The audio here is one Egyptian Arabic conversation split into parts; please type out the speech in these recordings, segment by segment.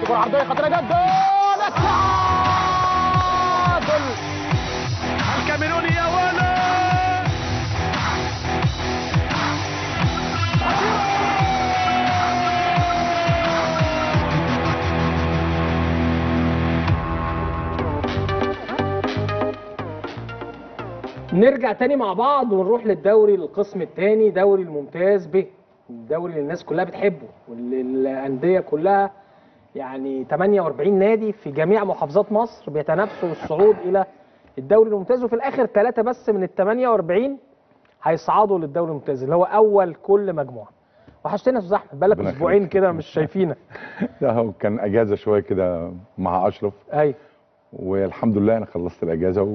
كره عرضيه خطيره جدا التعادل الكاميروني يا ولد نرجع تاني مع بعض ونروح للدوري القسم الثاني دوري الممتاز ب الدوري اللي الناس كلها بتحبه واللي الانديه كلها يعني 48 نادي في جميع محافظات مصر بيتنافسوا للصعود الى الدوري الممتاز وفي الاخر ثلاثه بس من ال 48 هيصعدوا للدوري الممتاز اللي هو اول كل مجموعه وحشتنا يا استاذ احمد بقالك ربنا اسبوعين يخليك. كده مش شايفينك لا هو كان اجازه شويه كده مع اشرف ايوه والحمد لله انا خلصت الاجازه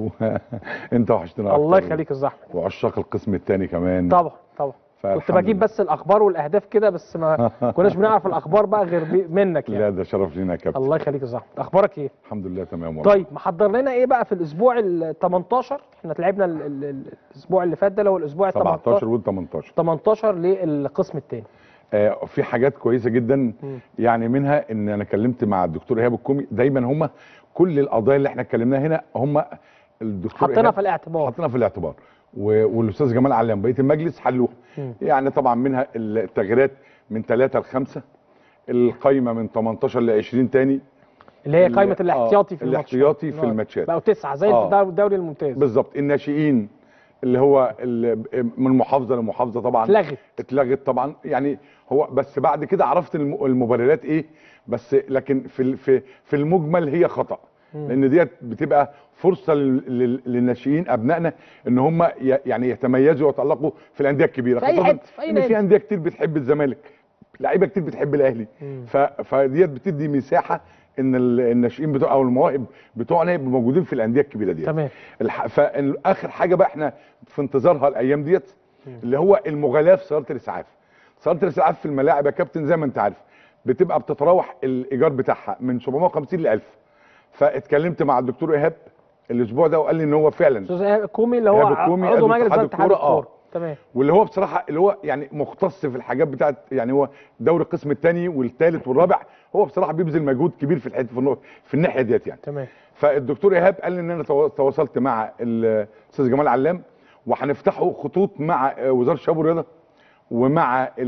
وانت وحشتنا الله أكتر. يخليك يا استاذ احمد وعشاق القسم الثاني كمان طبعا طبعا كنت فالحمد بجيب لله. بس الاخبار والاهداف كده بس ما كناش بنعرف الاخبار بقى غير بي- منك يعني لا ده شرف لينا يا كابتن الله يخليك يا استاذ احمد اخبارك ايه الحمد لله تمام والله طيب محضر لنا ايه بقى في الاسبوع ال 18 احنا لعبنا ال- ال- ال- الاسبوع اللي فات ده اللي هو الاسبوع ال 17 18 وال 18 18 للقسم الثاني آه في حاجات كويسه جدا يعني منها ان انا كلمت مع الدكتور ايهاب الكومي دايما هم كل القضايا اللي احنا اتكلمناها هنا هم الدكتور حطينا إيهاب في الاعتبار حطينا في الاعتبار و- والاستاذ جمال علام بقيه المجلس حلوها مم. يعني طبعا منها التغييرات من 3 ل 5 القايمه من 18 ل 20 تاني اللي هي ال- قائمه آه، الاحتياطي في الماتشات الاحتياطي في آه. الماتشات. بقوا تسعه زي آه. في الدوري الممتاز بالظبط الناشئين اللي هو ال- من محافظه لمحافظه طبعا اتلغت. اتلغت طبعا يعني هو بس بعد كده عرفت الم- المبررات ايه بس لكن في ال- في في المجمل هي خطا لان ديت بتبقى فرصه لل- لل- للناشئين ابنائنا ان هم ي- يعني يتميزوا ويتالقوا في الانديه الكبيره في أي خصوصاً حتة، في أي ان نادي. في انديه كتير بتحب الزمالك لعيبه كتير بتحب الاهلي ف- فديت بتدي مساحه ان ال- الناشئين بتوع او المواهب بتوعنا يبقوا موجودين في الانديه الكبيره ديت تمام. الح... فاخر حاجه بقى احنا في انتظارها الايام ديت اللي هو المغالاه في صيانه الاسعاف صيانه الاسعاف في الملاعب يا كابتن زي ما انت عارف بتبقى بتتراوح الايجار بتاعها من 750 ل 1000 فاتكلمت مع الدكتور ايهاب الاسبوع ده وقال لي ان هو فعلا استاذ إيهاب الكومي اللي هو إيهاب الكومي عضو عضو مجلس اتحاد اتحاد الكورة، آه. الكوره تمام واللي هو بصراحه اللي هو يعني مختص في الحاجات بتاعت يعني هو دوري القسم الثاني والثالث والرابع هو بصراحه بيبذل مجهود كبير في الحته في, النقطة- في الناحيه ديت يعني تمام فالدكتور ايهاب قال لي ان انا توا- تواصلت مع الاستاذ جمال علام وهنفتحوا خطوط مع آه، وزاره الشباب والرياضه ومع ال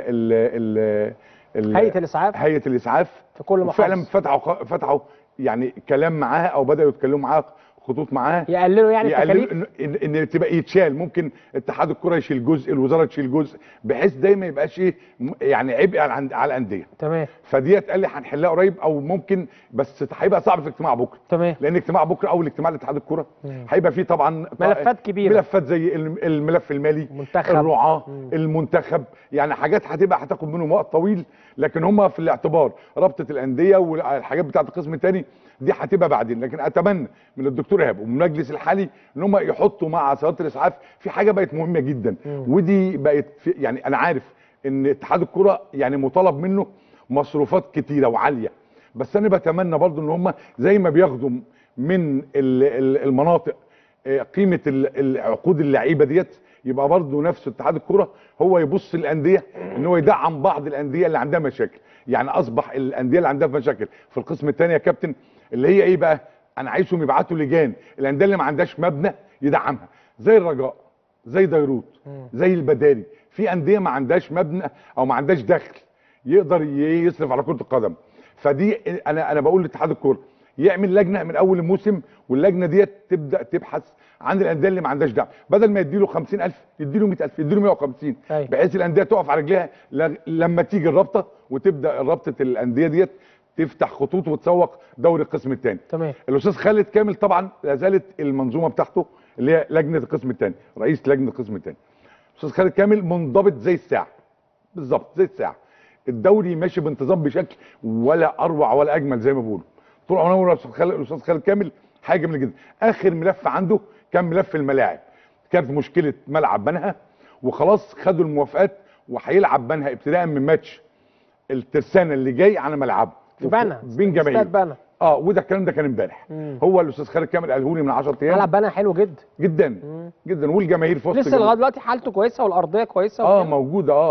ال ال ال هيئة الإسعاف. هيئه الاسعاف في كل محافظة. فعلا فتحوا فتحوا يعني كلام معاها او بداوا يتكلموا معاها خطوط معاها يقللوا يعني يقللوا التكاليف ان, إن, إن تبقى يتشال ممكن اتحاد الكره يشيل جزء الوزاره تشيل جزء بحيث ده ما يبقاش ايه م- يعني عبء على الأند- على الانديه تمام فديت قال لي هنحلها قريب او ممكن بس هيبقى صعب في اجتماع بكره تمام لان اجتماع بكره اول اجتماع لاتحاد الكوره هيبقى فيه طبعا ملفات كبيرة. ملفات زي الم- الملف المالي المنتخب. الرعاه المنتخب يعني حاجات هتبقى هتاخد منهم وقت طويل لكن هم في الاعتبار رابطه الانديه والحاجات بتاعه القسم الثاني دي هتبقى بعدين لكن اتمنى من الدكتور ايهاب ومن المجلس الحالي ان هم يحطوا مع صيانه الاسعاف في حاجه بقت مهمه جدا ودي بقت في يعني انا عارف ان اتحاد الكوره يعني مطالب منه مصروفات كتيره وعاليه بس انا بتمنى برضو ان هم زي ما بياخدوا من ال- ال- المناطق آه، قيمه ال- العقود اللعيبه ديت يبقى برضو نفس اتحاد الكوره هو يبص للانديه ان هو يدعم بعض الانديه اللي عندها مشاكل يعني اصبح الانديه اللي عندها مشاكل في القسم الثاني يا كابتن اللي هي ايه بقى انا عايزهم يبعتوا لجان الانديه اللي ما عندهاش مبنى يدعمها زي الرجاء زي ديروت زي البداري في انديه ما عندهاش مبنى او ما عندهاش دخل يقدر ي- يصرف على كره القدم فدي انا انا بقول لاتحاد الكوره يعمل لجنه من اول الموسم واللجنه ديت تبدا تبحث عن الانديه اللي ما عندهاش دعم بدل ما يديله 50000 يديله 100000 يديله 150 أيوة. بحيث الانديه تقف على رجليها ل- لما تيجي الرابطه وتبدا رابطه الانديه ديت تفتح خطوط وتسوق دوري القسم الثاني تمام الاستاذ خالد كامل طبعا لا زالت المنظومه بتاعته اللي هي لجنه القسم الثاني رئيس لجنه القسم الثاني الاستاذ خالد كامل منضبط زي الساعه بالظبط زي الساعه الدوري ماشي بانتظام بشكل ولا اروع ولا اجمل زي ما بيقولوا طول عمرنا الاستاذ خالد الاستاذ خالد كامل حاجه جميله جدا اخر ملف عنده كان ملف الملاعب كانت مشكله ملعب بنها وخلاص خدوا الموافقات وهيلعب بنها ابتداء من ماتش الترسانه اللي جاي على ملعبه في بنها بين جماهير استاد بنها اه وده الكلام ده كان امبارح هو الاستاذ خالد كامل قاله لي من 10 ايام ملعب بنها حلو جدا جدا جدا والجماهير في وسط لسه جماهير. لغايه دلوقتي حالته كويسه والارضيه كويسه اه وكده. موجوده اه اه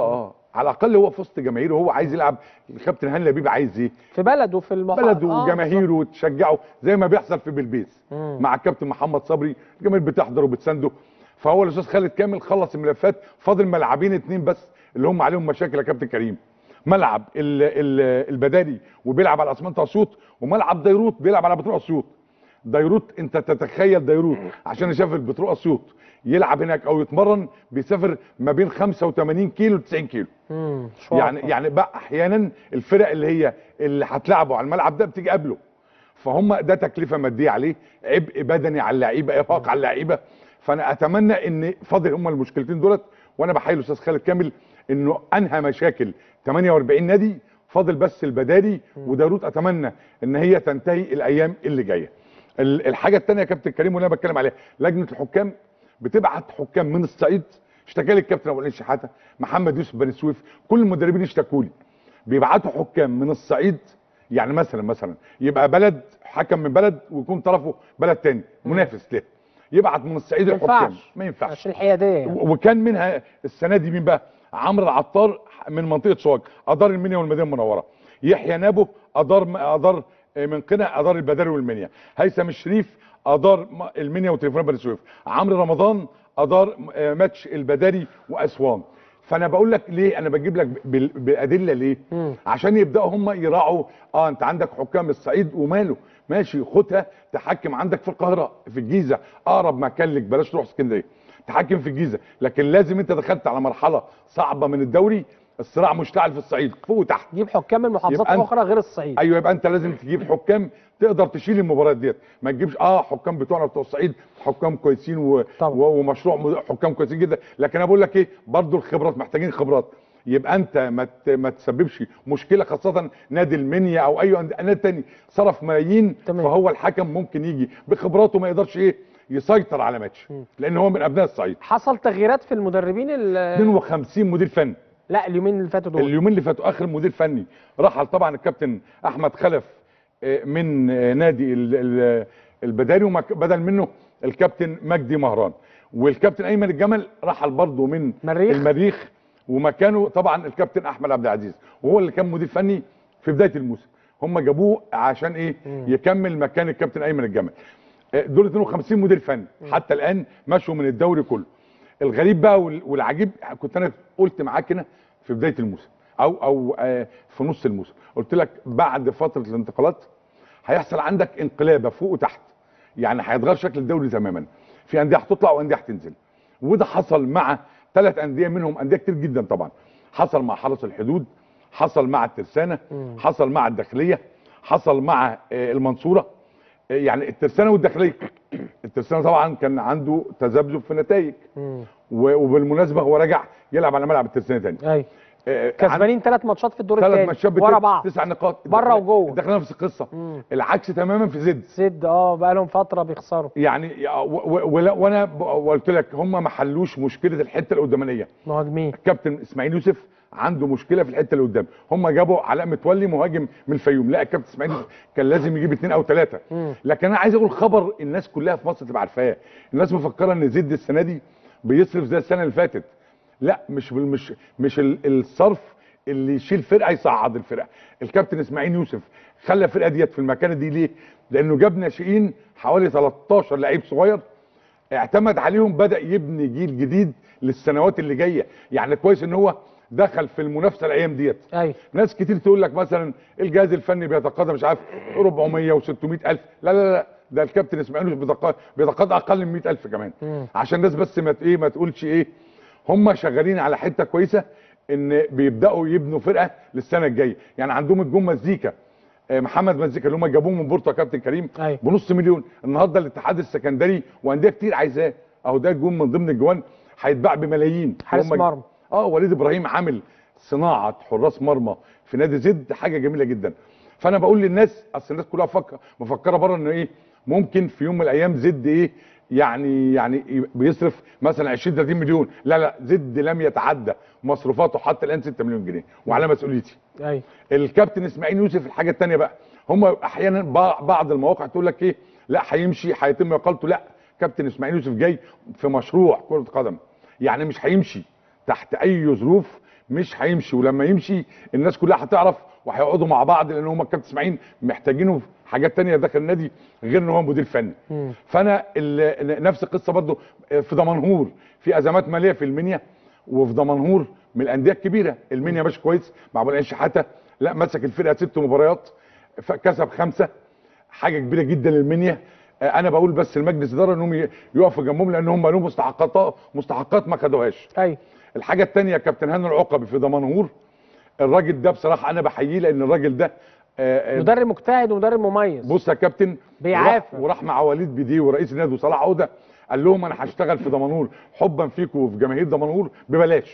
على الاقل هو في وسط جماهيره هو عايز يلعب الكابتن هاني لبيب عايز ايه في بلده في المحافظه بلده وجماهيره وتشجعه زي ما بيحصل في بلبيس مم. مع الكابتن محمد صبري الجماهير بتحضر وبتسانده فهو الاستاذ خالد كامل خلص الملفات فاضل ملعبين اتنين بس اللي هم عليهم مشاكل يا كابتن كريم ملعب ال ال البداري وبيلعب على اسمنت اسيوط وملعب ديروت بيلعب على بترول اسيوط ديروت انت تتخيل ديروت عشان يسافر بترول اسيوط يلعب هناك او يتمرن بيسافر ما بين 85 كيلو ل 90 كيلو مم. مشوار يعني يعني بقى احيانا الفرق اللي هي اللي هتلعبه على الملعب ده بتيجي قبله فهم ده تكلفه ماديه عليه عبء بدني على اللعيبه ارهاق على اللعيبه فانا اتمنى ان فاضل هم المشكلتين دولت وانا بحيي الاستاذ خالد كامل انه انهى مشاكل 48 نادي فاضل بس البداري وداروت اتمنى ان هي تنتهي الايام اللي جايه ال- الحاجه الثانيه يا كابتن كريم وانا بتكلم عليها لجنه الحكام بتبعت حكام من الصعيد اشتكى لي الكابتن ابو العين شحاته محمد يوسف بني سويف كل المدربين اشتكوا لي بيبعتوا حكام من الصعيد يعني مثلا مثلا يبقى بلد حكم من بلد ويكون طرفه بلد تاني منافس له يبعت من الصعيد ما الحكام ينفعش ما ينفعش عشان الحياديه يعني. و- وكان منها السنه دي مين بقى عمرو العطار من منطقه سوهاج ادار المنيا والمدينه المنوره يحيى نابو ادار ادار من قنا ادار البداري والمنيا هيثم الشريف ادار م- المنيا وتليفون بني سويف عمرو رمضان ادار م- ماتش البداري واسوان فانا بقول لك ليه انا بجيب لك بال- بالادله ليه مم. عشان يبداوا هم يراعوا اه انت عندك حكام الصعيد وماله ماشي خدها تحكم عندك في القاهره في الجيزه اقرب مكان لك بلاش تروح اسكندريه تحكم في الجيزه لكن لازم انت دخلت على مرحله صعبه من الدوري الصراع مشتعل في الصعيد فوق وتحت تجيب حكام من محافظات يبقى أنت- اخرى غير الصعيد ايوه يبقى انت لازم تجيب حكام تقدر تشيل المباريات ديت ما تجيبش اه حكام بتوعنا بتوع الصعيد حكام كويسين و... طبعا. و... ومشروع م- حكام كويسين جدا لكن انا بقول لك ايه برضو الخبرات محتاجين خبرات يبقى انت ما ت... ما تسببش مشكله خاصه نادي المنيا او اي أند- نادي تاني صرف ملايين تمام. فهو الحكم ممكن يجي بخبراته ما يقدرش ايه يسيطر على ماتش لان هو من ابناء الصعيد حصل تغييرات في المدربين ال- 52 مدير فني لا اليومين اللي فاتوا دول اليومين اللي فاتوا اخر مدير فني رحل طبعا الكابتن احمد خلف آه، من آه، نادي ال- ال- البداري وبدل منه الكابتن مجدي مهران والكابتن ايمن الجمل رحل برضه من مريخ. المريخ ومكانه طبعا الكابتن احمد عبد العزيز وهو اللي كان مدير فني في بدايه الموسم هم جابوه عشان ايه يكمل مكان الكابتن ايمن الجمل آه، دول 52 مدير فني حتى الان مشوا من الدوري كله الغريب بقى وال- والعجيب كنت انا قلت معاك هنا في بدايه الموسم او او آه، في نص الموسم قلت لك بعد فتره الانتقالات هيحصل عندك انقلابه فوق وتحت يعني هيتغير شكل الدوري تماما في انديه هتطلع وانديه هتنزل وده حصل مع ثلاث انديه منهم انديه كتير جدا طبعا حصل مع حرس الحدود حصل مع الترسانه حصل مع الداخليه حصل مع آه، المنصوره آه، يعني الترسانه والداخليه الترسانه طبعا كان عنده تذبذب في النتائج مم. و- وبالمناسبه هو رجع يلعب على ملعب الترسانه تاني ايوه آه، كسبانين ثلاث ماتشات في الدور ثلاث الثاني ماتشات ورا بت- بعض تسع نقاط بره وجوه. الداخليه نفس القصه مم. العكس تماما في زد سد اه بقى لهم فتره بيخسروا يعني و- و- ولا- وانا ب- قلت لك هم ما حلوش مشكله الحته القدامانيه مهاجمين الكابتن اسماعيل يوسف عنده مشكله في الحته اللي قدام هم جابوا علاء متولي مهاجم من الفيوم لا الكابتن اسماعيل يوسف كان لازم يجيب اثنين او ثلاثه مم. لكن انا عايز اقول خبر الناس كلها في مصر تبقى عارفاه الناس مفكره ان زد السنه دي بيصرف زي السنه اللي فاتت لا مش بال- مش مش ال- الصرف اللي يشيل فرقه يصعد الفرقه الكابتن اسماعيل يوسف خلى الفرقه ديت في المكان دي ليه لانه جاب ناشئين حوالي 13 لعيب صغير اعتمد عليهم بدا يبني جيل جديد للسنوات اللي جايه يعني كويس ان هو دخل في المنافسه الايام ديت ايوه ناس كتير تقول لك مثلا الجهاز الفني بيتقاضى مش عارف 400 و600 الف لا لا لا ده الكابتن اسماعيل يوسف بيتقاضى بيتقاضى اقل من 100 الف كمان مم. عشان الناس بس ما ت- ايه ما تقولش ايه هم شغالين على حته كويسه ان بيبداوا يبنوا فرقه للسنه الجايه يعني عندهم الجون مزيكا آه، محمد مزيكا اللي هم جابوه من بورتو يا كابتن كريم أيوة. بنص مليون النهارده الاتحاد السكندري وانديه كتير عايزاه اهو ده جون من ضمن الجوان هيتباع بملايين حارس وهم- مرمى. اه وليد ابراهيم عامل صناعه حراس مرمى في نادي زد حاجه جميله جدا فانا بقول للناس اصل الناس كلها فكر مفكره بره انه ايه ممكن في يوم من الايام زد ايه يعني يعني بيصرف مثلا 20 30 مليون لا لا زد لم يتعدى مصروفاته حتى الان 6 مليون جنيه وعلى مسؤوليتي ايوه الكابتن اسماعيل يوسف الحاجه الثانيه بقى هم احيانا بع- بعض المواقع تقول لك ايه لا هيمشي هيتم اقالته لا كابتن اسماعيل يوسف جاي في مشروع كره قدم يعني مش هيمشي تحت اي ظروف مش هيمشي ولما يمشي الناس كلها هتعرف وهيقعدوا مع بعض لان هم الكابتن اسماعيل محتاجينه في حاجات تانية داخل النادي غير ان هو مدير فني مم. فانا ال- نفس القصه برضو في دمنهور في ازمات ماليه في المنيا وفي دمنهور من الانديه الكبيره المنيا ماشي كويس مع ابو العين شحاته لا مسك الفرقه ست مباريات فكسب خمسه حاجه كبيره جدا للمنيا آه، انا بقول بس المجلس الاداره انهم ي- يقفوا جنبهم لان هم لهم مستحقات مستحقات ما خدوهاش ايوه الحاجه الثانيه كابتن هاني العقبي في دمنهور الراجل ده بصراحه انا بحييه لان الراجل ده آه، آه، مدرب مجتهد ومدرب مميز بص يا كابتن بيعافر. وراح, وراح مع وليد بيديه ورئيس النادي وصلاح عوده قال لهم انا هشتغل في دمنهور حبا فيكم وفي جماهير دمنهور ببلاش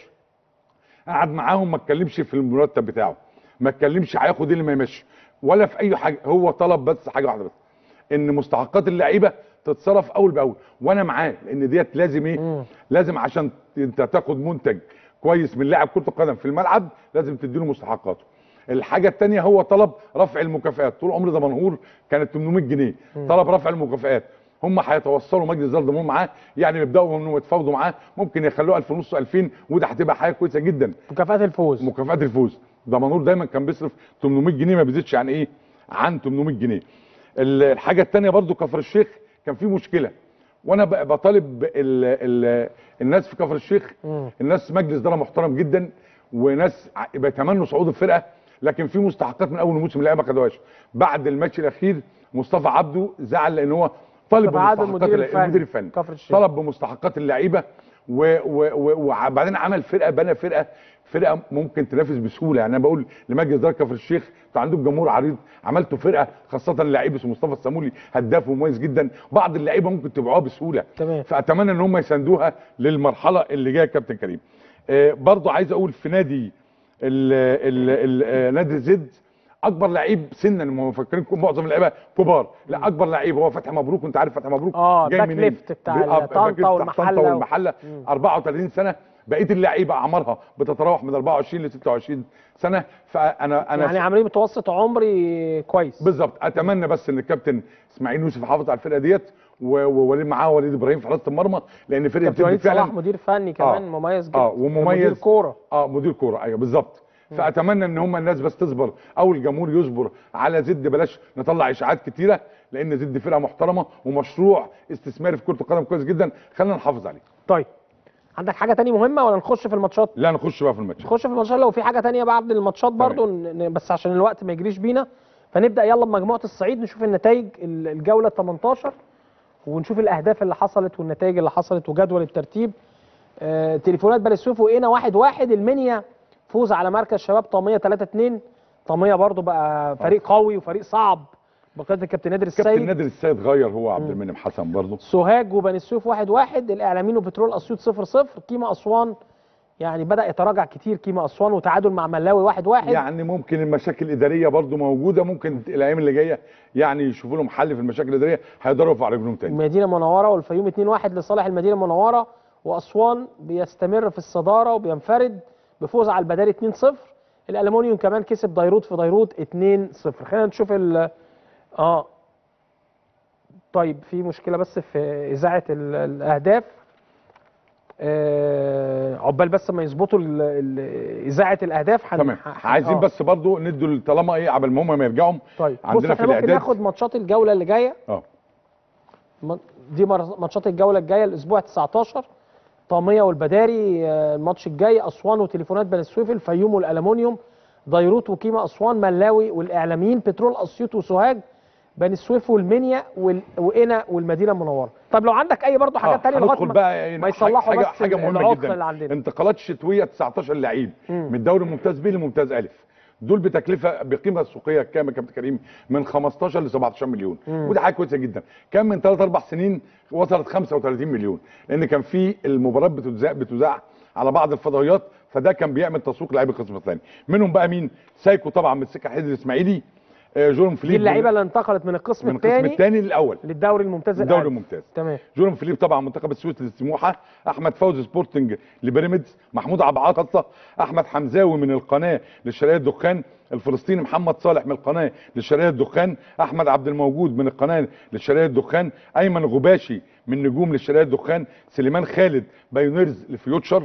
قعد معاهم ما اتكلمش في المرتب بتاعه ما اتكلمش هياخد ايه اللي ما يمشي ولا في اي حاجه هو طلب بس حاجه واحده بس ان مستحقات اللعيبه تتصرف اول باول وانا معاه لان ديت لازم ايه مم. لازم عشان انت تاخد منتج كويس من لاعب كره القدم في الملعب لازم تديله مستحقاته الحاجه الثانيه هو طلب رفع المكافآت طول عمر دمنهور كانت 800 جنيه طلب رفع المكافآت هم هيتوصلوا مجلس اداره دمنهور معاه يعني يبداوا انهم يتفاوضوا معاه ممكن يخلوه 1000 ونص 2000 وده هتبقى حاجه كويسه جدا مكافآت الفوز مكافآت الفوز دمنهور دايما كان بيصرف 800 جنيه ما بيزيدش عن ايه عن 800 جنيه ال- الحاجه الثانيه برضو كفر الشيخ كان في مشكله وانا ب- بطالب ال ال الناس في كفر الشيخ مم. الناس مجلس اداره محترم جدا وناس ع- بيتمنوا صعود الفرقه لكن في مستحقات من اول الموسم اللعيبه ما خدوهاش بعد الماتش الاخير مصطفى عبده زعل لان هو طالب مصطفى عبده بمستحقات المدير الل- الفني. المدير الفني كفر الشيخ. طلب بمستحقات اللعيبه و- و- و- وبعدين عمل فرقه بنى فرقه فرقه ممكن تنافس بسهوله يعني انا بقول لمجلس اداره كفر الشيخ انتوا عندكم جمهور عريض عملتوا فرقه خاصه لعيب اسمه مصطفى السامولي هداف ومميز جدا بعض اللعيبه ممكن تبيعوها بسهوله تمام. فاتمنى ان هم يساندوها للمرحله اللي جايه كابتن كريم آه برضو عايز اقول في نادي ال ال ال آه، نادي زد اكبر لعيب سنا هم مفكرين كو- معظم اللعيبه كبار لا اكبر لعيب هو فتحي مبروك وانت عارف فتحي مبروك آه، جاي باك منين ليفت بتاع ب- آه، طنطا باك ليفت بتاع والمحلة طنطا و- والمحله 34 سنه بقيه اللعيبه اعمارها بتتراوح من 24 ل 26 سنه فانا انا يعني عاملين متوسط عمري كويس بالظبط اتمنى بس ان الكابتن اسماعيل يوسف يحافظ على الفرقه ديت و- ووليد معاه وليد ابراهيم في حراسه المرمى لان فرقه كابتن وليد بتدي صلاح فعلا مدير فني كمان مميز جدا اه ومميز مدير كوره اه مدير كوره ايوه بالظبط فاتمنى ان هم الناس بس تصبر او الجمهور يصبر على زد بلاش نطلع اشاعات كتيره لان زد فرقه محترمه ومشروع استثماري في كره القدم كويس جدا خلينا نحافظ عليه طيب عندك حاجه تاني مهمه ولا نخش في الماتشات لا نخش بقى في الماتش نخش في الماتشات لو في حاجه تانية بعد الماتشات تمام. برضو ن- ن- بس عشان الوقت ما يجريش بينا فنبدا يلا بمجموعه الصعيد نشوف النتائج ال- الجوله 18 ونشوف الاهداف اللي حصلت والنتائج اللي حصلت وجدول الترتيب آه تليفونات بني سويف وقينا واحد واحد المنيا فوز على مركز شباب طاميه 3 2 طاميه برضو بقى فريق قوي وفريق صعب بقياده الكابتن نادر كابتن السيد نادر السيد غير هو عبد المنعم حسن برضه سوهاج وبني سويف واحد واحد الاعلاميين وبترول اسيوط صفر صفر كيما اسوان يعني بدا يتراجع كتير كيما اسوان وتعادل مع ملاوي واحد واحد يعني ممكن المشاكل الاداريه برضه موجوده ممكن الايام اللي جايه يعني يشوفوا لهم حل في المشاكل الاداريه هيقدروا يرفعوا رجلهم تاني المدينه المنوره والفيوم 2 1 لصالح المدينه المنوره واسوان بيستمر في الصداره وبينفرد بفوز على البداري 2 0 الالومنيوم كمان كسب ديروت في ديروت 2 0 خلينا نشوف ال اه طيب في مشكله بس في اذاعه ال- الاهداف آه عقبال بس ما يظبطوا ال- ال- اذاعه الاهداف هن- تمام ه- عايزين آه. بس برضه ندوا طالما ايه قبل ما هم ما يرجعوا طيب بص عندنا في احنا ممكن الاعداد ناخد ماتشات الجوله اللي جايه اه م- دي مر- ماتشات الجوله الجايه الاسبوع 19 طاميه والبداري آه، الماتش الجاي اسوان وتليفونات بني سويف الفيوم والالومنيوم ديروت وكيما اسوان ملاوي والاعلاميين بترول اسيوط وسوهاج بني سويف والمنيا وال- وقنا والمدينه المنوره طب لو عندك اي برضه حاجات آه، تانية لغايه هندخل ما, بقى ما يصلحوا حاجه بس حاجه مهمه العطل جدا اللي عندنا انتقالات شتويه 19 لعيب مم. من الدوري الممتاز ب للممتاز الف دول بتكلفه بقيمه سوقيه كام يا كابتن كريم من 15 ل 17 مليون مم. ودي حاجه كويسه جدا كان من 3 4 سنين وصلت 35 مليون لان كان في المباريات بتذاع بتذاع على بعض الفضائيات فده كان بيعمل تسويق لعيبه القسم الثاني منهم بقى مين سايكو طبعا من السكه الحديد الاسماعيلي آه، جورم دي فليب اللعيبه اللي انتقلت من القسم من القسم الثاني الثاني للاول للدوري الممتاز الدوري الأول. الممتاز تمام جورم فيليب طبعا منتخب السويس للسموحه احمد فوزي سبورتنج لبيراميدز محمود عبد العاطي احمد حمزاوي من القناه للشرقيه الدخان الفلسطيني محمد صالح من القناه للشرقيه الدخان احمد عبد الموجود من القناه للشرقيه الدخان ايمن غباشي من نجوم للشرقيه الدخان سليمان خالد بايونيرز لفيوتشر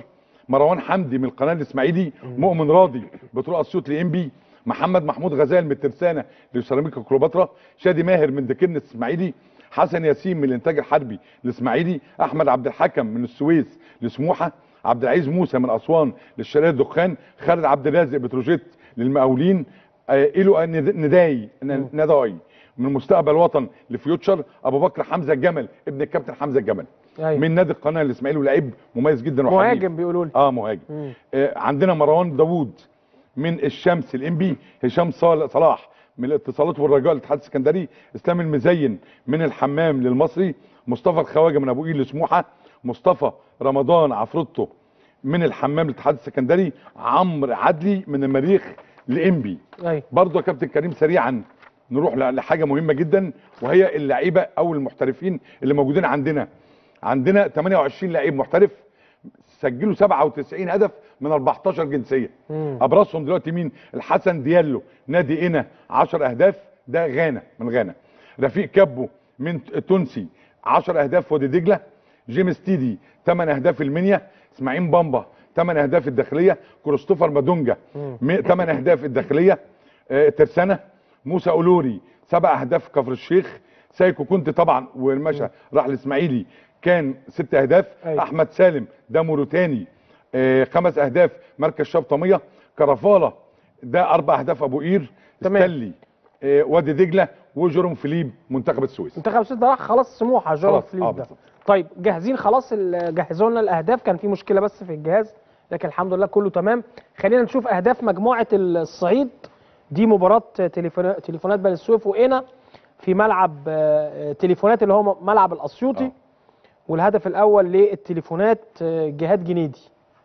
مروان حمدي من القناه الاسماعيلي مؤمن راضي بطرق اسيوط لانبي محمد محمود غزال من الترسانه لسيراميكا كليوباترا شادي ماهر من دكن الاسماعيلي حسن ياسين من الانتاج الحربي الاسماعيلي احمد عبد الحكم من السويس لسموحه عبد العزيز موسى من اسوان للشرقيه الدخان خالد عبد الرازق بتروجيت للمقاولين آه، إلو ند- نداي ن- نداي من مستقبل وطن لفيوتشر ابو بكر حمزه الجمل ابن الكابتن حمزه الجمل أيوة. من نادي القناه الاسماعيلي ولاعيب مميز جدا وحريف. مهاجم بيقولوا لي اه مهاجم مم. آه عندنا مروان داوود من الشمس الانبي هشام صال- صلاح من الاتصالات والرجاء الاتحاد السكندري اسلام المزين من الحمام للمصري مصطفى الخواجه من ابو قير لسموحه مصطفى رمضان عفروتو من الحمام للاتحاد السكندري عمرو عدلي من المريخ لانبي ايوه برضه يا كابتن كريم سريعا نروح ل- لحاجه مهمه جدا وهي اللعيبه او المحترفين اللي موجودين عندنا عندنا 28 لعيب محترف سجلوا 97 هدف من 14 جنسيه مم. ابرزهم دلوقتي مين الحسن ديالو نادي انا 10 اهداف ده غانا من غانا رفيق كابو من ت- تونسي 10 اهداف وادي دجله جيمس تيدي 8 اهداف المنيا اسماعيل بامبا 8 اهداف الداخليه كريستوفر مادونجا 8 اهداف الداخليه آه، ترسانه موسى اولوري سبع اهداف كفر الشيخ سايكو كنت طبعا والمشى راح الاسماعيلي كان ست اهداف أيوة. احمد سالم ده موريتاني آه، خمس اهداف مركز شبطميه كرفاله ده اربع اهداف ابو قير تمام. ستانلي آه، وادي دجله وجيروم فيليب منتخب السويس منتخب السويس ده راح خلاص سموحه جوه خلاص، فليب آه، ده بالظبط. طيب جاهزين خلاص ال- جهزوا لنا الاهداف كان في مشكله بس في الجهاز لكن الحمد لله كله تمام خلينا نشوف اهداف مجموعه الصعيد دي مباراه تليفون- تليفونات بني السويف وقنا في ملعب آه، تليفونات اللي هو ملعب الاسيوطي آه. والهدف الاول للتليفونات آه، جهاد جنيدي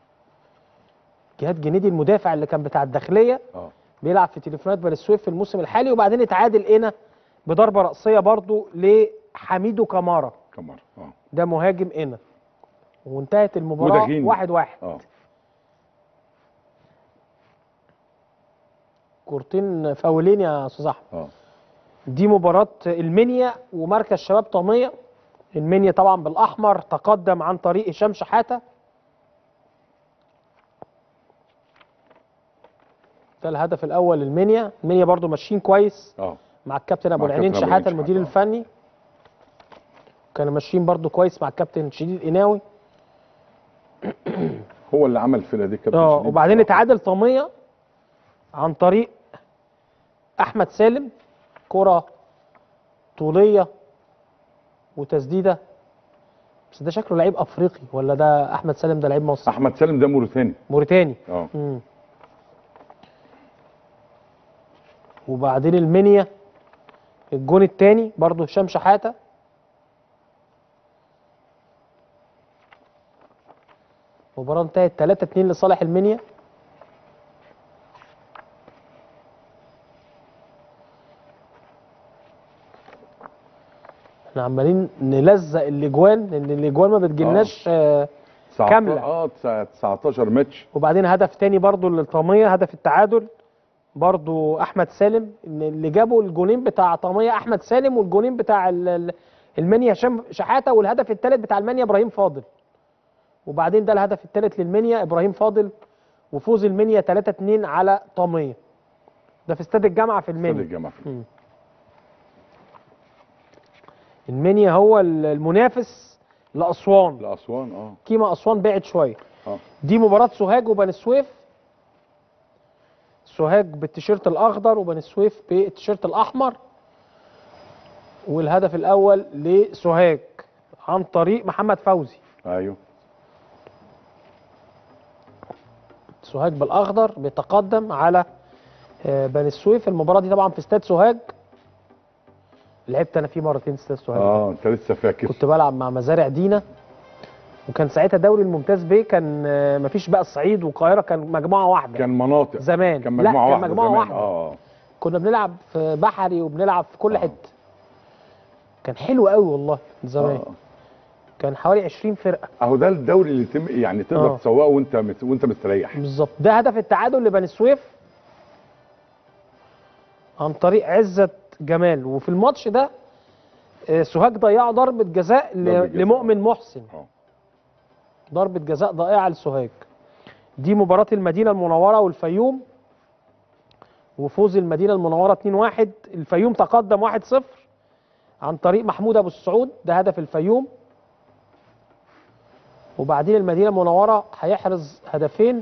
جهاد جنيدي المدافع اللي كان بتاع الداخليه اه بيلعب في تليفونات بني السويف في الموسم الحالي وبعدين اتعادل هنا بضربه راسيه برضو لحميدو كمارا كمار اه ده مهاجم هنا وانتهت المباراه ودغيني. واحد واحد اه كورتين فاولين يا استاذ احمد اه دي مباراه المنيا ومركز شباب طاميه المنيا طبعا بالاحمر تقدم عن طريق هشام شحاته ده الهدف الاول للمنيا المنيا برضو ماشيين كويس اه مع الكابتن ابو مع العينين الكابتن أبو شحاته العينين المدير شحاتة، آه. الفني كانوا ماشيين برضو كويس مع الكابتن شديد قناوي هو اللي عمل الفرقه دي كابتن اه شديد وبعدين بصراحة. اتعادل طاميه عن طريق احمد سالم كره طوليه وتسديده بس ده شكله لعيب افريقي ولا ده احمد سالم ده لعيب مصري احمد سالم ده موريتاني موريتاني اه مم. وبعدين المنيا الجون الثاني برضه هشام شحاته المباراة انتهت 3 2 لصالح المنيا احنا عمالين نلزق الاجوان لان الاجوان ما بتجيلناش آه. 19 كاملة. اه 19 ماتش وبعدين هدف تاني برضو للطاميه هدف التعادل برضو احمد سالم إن اللي جابوا الجونين بتاع طاميه احمد سالم والجونين بتاع ال- ال- المنيا هشام شحاته والهدف الثالث بتاع المنيا ابراهيم فاضل وبعدين ده الهدف الثالث للمنيا ابراهيم فاضل وفوز المنيا 3 2 على طاميه ده في استاد الجامعه في استاد المنيا الجامعه المنيا هو ال- المنافس لاسوان لاسوان اه كيما اسوان بعد شويه اه دي مباراة سوهاج وبني سويف سوهاج بالتيشيرت الأخضر وبني سويف بالتيشيرت الأحمر والهدف الأول لسوهاج عن طريق محمد فوزي ايوه سوهاج بالأخضر بيتقدم على آه، بني سويف المباراة دي طبعا في استاد سوهاج لعبت أنا فيه مرتين استاد سوهاج اه انت لسه فاكر كنت بلعب مع مزارع دينا وكان ساعتها دوري الممتاز بيه كان آه، مفيش بقى الصعيد والقاهرة كان مجموعة واحدة كان مناطق زمان. كان لا، مجموعه كان واحده مجموعة زمان. واحدة. اه اه كنا بنلعب في بحري وبنلعب في كل آه. حته كان حلو قوي والله زمان آه. كان حوالي 20 فرقه اهو ده الدوري اللي تم يعني تقدر آه. تسوقه وانت مت... وانت مستريح بالظبط ده هدف التعادل لبني سويف عن طريق عزت جمال وفي الماتش ده آه، سوهاج ضيعوا ضربه جزاء ل- ضربة جزاء. لمؤمن محسن اه ضربه جزاء ضائعه لسوهاج دي مباراة المدينة المنورة والفيوم وفوز المدينة المنورة 2-1 الفيوم تقدم 1-0 عن طريق محمود أبو السعود ده هدف الفيوم وبعدين المدينة المنورة هيحرز هدفين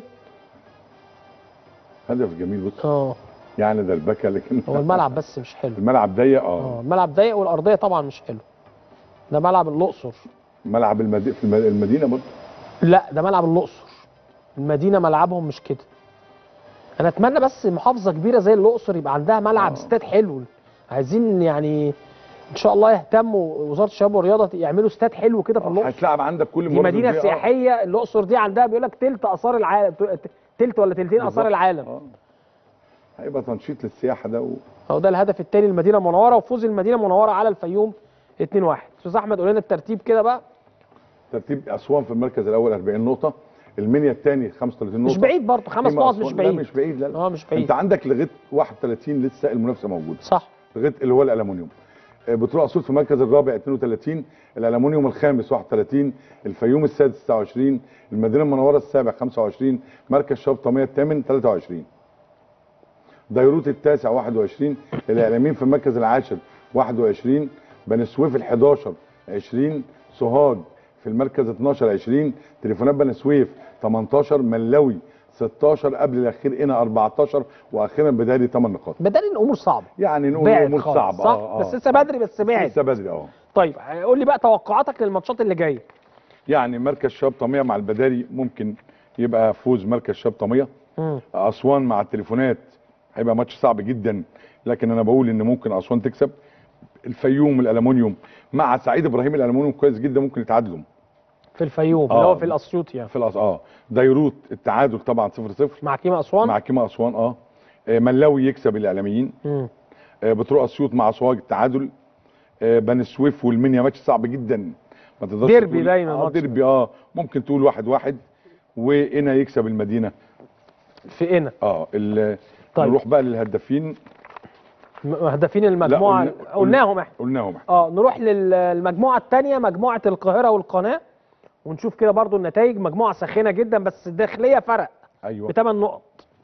هدف جميل بص اه يعني ده البكا لكن هو الملعب بس مش حلو الملعب ضيق اه اه الملعب ضيق والأرضية طبعا مش حلو ده ملعب الأقصر ملعب المدي... في الم- المدينه برضه لا ده ملعب الأقصر المدينة ملعبهم مش كده أنا أتمنى بس محافظة كبيرة زي الأقصر يبقى عندها ملعب آه. استاد حلو عايزين يعني إن شاء الله يهتموا وزارة الشباب والرياضة يعملوا استاد حلو كده في الأقصر هتلعب عندك كل دي مرة مدينة دي، آه. سياحية الأقصر دي عندها بيقول لك تلت آثار العالم تلت ولا تلتين آثار بالظبط. العالم اه هيبقى تنشيط للسياحه ده و... أهو ده الهدف الثاني للمدينة المنورة وفوز المدينة المنورة على الفيوم 2-1 أستاذ أحمد قول لنا الترتيب كده بقى ترتيب اسوان في المركز الاول 40 نقطه المنيا الثاني 35 نقطه مش بعيد برضه خمس فيما نقط أسوان- مش لا بعيد مش بعيد لا, لا. اه مش بعيد انت عندك لغايه 31 لسه المنافسه موجوده صح لغايه اللي هو الالومنيوم آه، بتروح اسيوط في المركز الرابع 32 الالومنيوم الخامس 31 الفيوم السادس 29 المدينه المنوره السابع 25 مركز شباب طميه الثامن 23 ديروت التاسع 21 الاعلاميين في المركز العاشر 21 بني سويف ال 11 20 سوهاج في المركز 12 20 تليفونات بني سويف 18 ملوي 16 قبل الاخير هنا 14 واخيرا بداري 8 نقاط بدل الامور صعبه يعني نقول بعد امور خالص، صعبه صح آه، آه. بس لسه بدري بس بعد لسه بدري اه طيب قول لي بقى توقعاتك للماتشات اللي جايه يعني مركز شباب طميه مع البداري ممكن يبقى فوز مركز شباب طميه مم. اسوان مع التليفونات هيبقى ماتش صعب جدا لكن انا بقول ان ممكن اسوان تكسب الفيوم الالومنيوم مع سعيد ابراهيم الالومنيوم كويس جدا ممكن يتعادلوا في الفيوم آه. اللي هو في الاسيوط يعني في الأس... اه ديروت التعادل طبعا 0 0 مع كيما اسوان مع كيما اسوان اه آه، ملاوي يكسب الاعلاميين مم. آه، بتروح اسيوط مع سوهاج التعادل آه، بني سويف والمنيا ماتش صعب جدا ما تقدرش ديربي تقول- دايما اه ماتش ديربي اه ممكن تقول واحد واحد وهنا يكسب المدينه في هنا اه ال- طيب. نروح بقى للهدافين هدافين المجموعه قلنا- قلناهم احنا قلناهم احنا اه نروح للمجموعه الثانيه مجموعه القاهره والقناه ونشوف كده برضو النتائج مجموعه ساخنه جدا بس الداخليه فرق ايوه بثمان نقط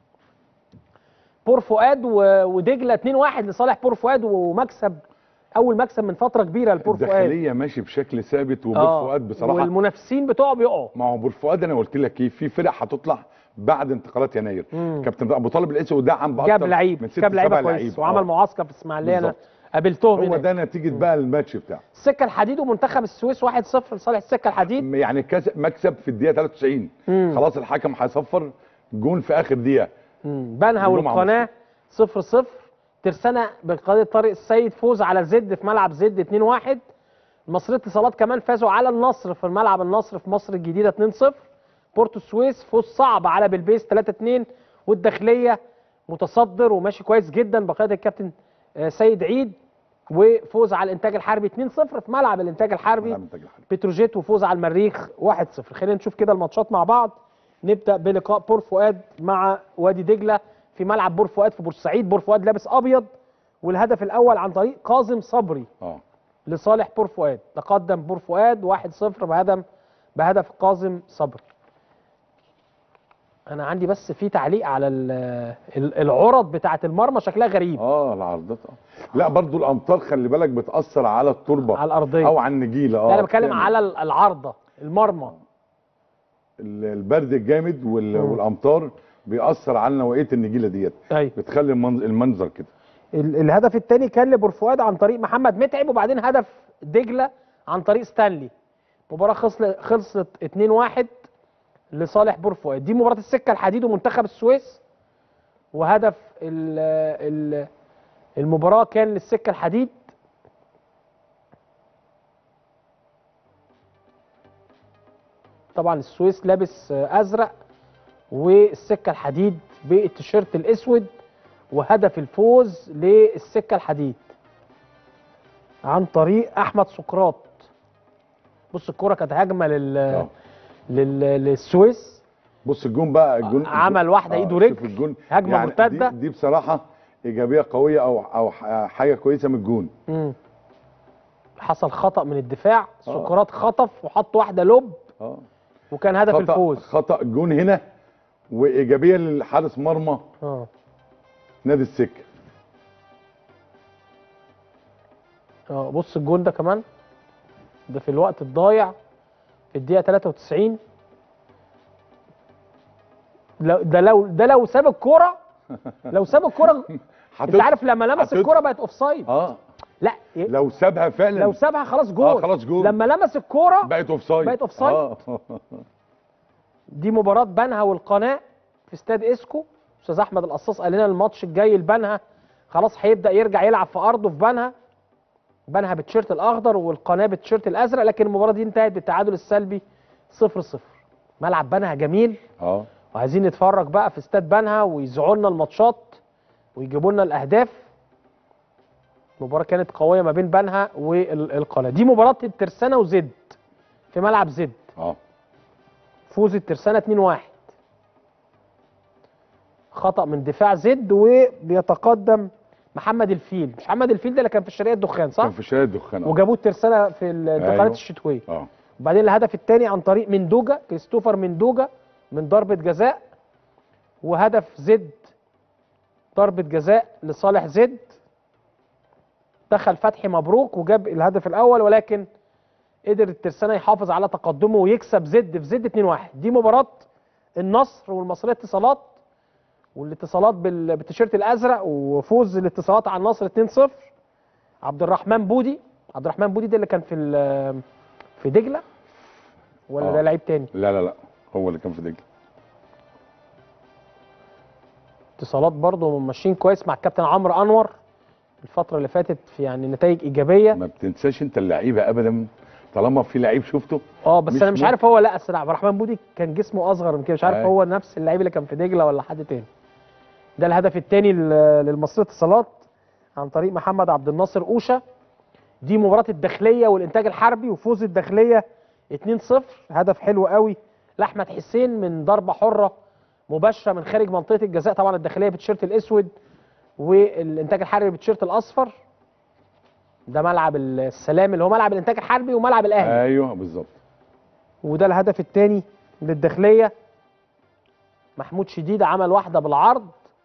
بور فؤاد و- ودجله 2-1 لصالح بور فؤاد ومكسب اول مكسب من فتره كبيره لبور فؤاد الداخليه ماشي بشكل ثابت وبور آه، فؤاد بصراحه والمنافسين بتوعه بيقعوا ما هو بور فؤاد انا قلت لك ايه في فرق هتطلع بعد انتقالات يناير مم. كابتن ابو طالب العيسي دعم باكتر جاب لعيب من ست جاب لعيبه سبع كويس لعيب. وعمل آه. معسكر في اسماعيليه انا بالظبط. قابلتهم هو هناك ده نتيجه بقى الماتش بتاعه السكه الحديد ومنتخب السويس 1-0 لصالح السكه الحديد يعني كاس مكسب في الدقيقه 93 مم. خلاص الحكم هيصفر جون في اخر دقيقه مم. بنها كلهم مع والقناه 0-0 ترسانة بقياده طارق السيد فوز على زد في ملعب زد 2-1 مصرية اتصالات كمان فازوا على النصر في الملعب النصر في مصر الجديده 2-0 بورتو السويس فوز صعب على بلبيس 3-2 والداخليه متصدر وماشي كويس جدا بقياده الكابتن آه، سيد عيد وفوز على الانتاج الحربي 2-0 في ملعب الانتاج الحربي ملعب إنتاج الحربي. بتروجيت وفوز على المريخ 1-0 خلينا نشوف كده الماتشات مع بعض نبدا بلقاء بور فؤاد مع وادي دجله في ملعب بور فؤاد في بورسعيد بور فؤاد لابس ابيض والهدف الاول عن طريق كاظم صبري اه لصالح بور فؤاد تقدم بور فؤاد 1-0 بهدف بهدف كاظم صبري انا عندي بس في تعليق على ال- ال- العرض بتاعه المرمى شكلها غريب اه العرضات اه لا برضو الامطار خلي بالك بتاثر على التربه على الارضيه او على النجيله اه لا انا بتكلم بتعمل. على ال- العارضه المرمى ال- البرد الجامد وال- مم. والامطار بيأثر على نوعيه النجيله ديت ايوه بتخلي المنظ- المنظر كده ال- الهدف الثاني كان لبور فؤاد عن طريق محمد متعب وبعدين هدف دجله عن طريق ستانلي مباراه خلص- خلصت 2-1 لصالح بور فؤاد دي مباراه السكه الحديد ومنتخب السويس وهدف ال ال المباراه كان للسكه الحديد طبعا السويس لابس ازرق والسكه الحديد بالتيشيرت الاسود وهدف الفوز للسكه الحديد عن طريق احمد سقراط بص الكره كانت هجمه لل... اه لل... للسويس بص الجون بقى الجون عمل واحدة إيده شوف رجل، الجون هجمة يعني مرتدة. دي, دي بصراحه ايجابيه قويه او او ح- حاجه كويسه من الجون مم. حصل خطا من الدفاع سقراط خطف وحط واحده لوب اه وكان هدف خطا الفوز خطا الجون هنا وايجابيه للحارس مرمى اه نادي السكه اه بص الجون ده كمان ده في الوقت الضايع في الدقيقة 93 لو ده لو ده لو ساب الكرة لو ساب الكرة انت حطيت- عارف لما لمس حطيت- الكرة بقت اوف سايد اه لا لو سابها فعلا لو سابها خلاص جول آه، خلاص جول. لما لمس الكرة بقت اوف سايد بقت أوفسايد. اه دي مباراة بنها والقناة في استاد اسكو استاذ احمد القصاص قال لنا الماتش الجاي لبنها خلاص هيبدا يرجع يلعب في ارضه في بنها بنها بالتيشيرت الاخضر والقناه بالتيشيرت الازرق لكن المباراه دي انتهت بالتعادل السلبي 0 0 ملعب بنها جميل اه وعايزين نتفرج بقى في استاد بنها ويذيعوا لنا الماتشات ويجيبوا لنا الاهداف المباراه كانت قويه ما بين بنها والقناه دي مباراه الترسانه وزد في ملعب زد اه فوز الترسانة 2-1 خطأ من دفاع زد وبيتقدم محمد الفيل مش محمد الفيل ده اللي كان في الشرقية الدخان صح؟ كان في شارع الدخان آه. وجابوه الترسانة في الانتقالات أيوة. الشتوية اه وبعدين الهدف الثاني عن طريق مندوجا كريستوفر مندوجا من ضربة جزاء وهدف زد ضربة جزاء لصالح زد دخل فتحي مبروك وجاب الهدف الأول ولكن قدر الترسانة يحافظ على تقدمه ويكسب زد في زد 2-1 دي مباراة النصر والمصرية اتصالات والاتصالات بال- بالتيشيرت الأزرق وفوز الاتصالات على النصر 2-0 عبد الرحمن بودي عبد الرحمن بودي ده اللي كان في ال- في دجله ولا آه. ده لعيب تاني لا لا لا هو اللي كان في دجله اتصالات برضه ماشيين كويس مع الكابتن عمرو انور الفتره اللي فاتت في يعني نتائج ايجابيه ما بتنساش انت اللعيبه ابدا طالما في لعيب شفته اه بس مش انا مش ممكن. عارف هو لا اصل عبد الرحمن بودي كان جسمه اصغر من كده مش عارف أي. هو نفس اللعيب اللي كان في دجله ولا حد تاني ده الهدف الثاني للمصرية اتصالات عن طريق محمد عبد الناصر اوشا دي مباراه الداخليه والانتاج الحربي وفوز الداخليه 2-0 هدف حلو قوي لاحمد حسين من ضربه حره مباشره من خارج منطقه الجزاء طبعا الداخليه بالتيشيرت الاسود والانتاج الحربي بالتيشيرت الاصفر ده ملعب السلام اللي هو ملعب الانتاج الحربي وملعب الاهلي ايوه بالظبط وده الهدف الثاني للداخليه محمود شديد عمل واحده بالعرض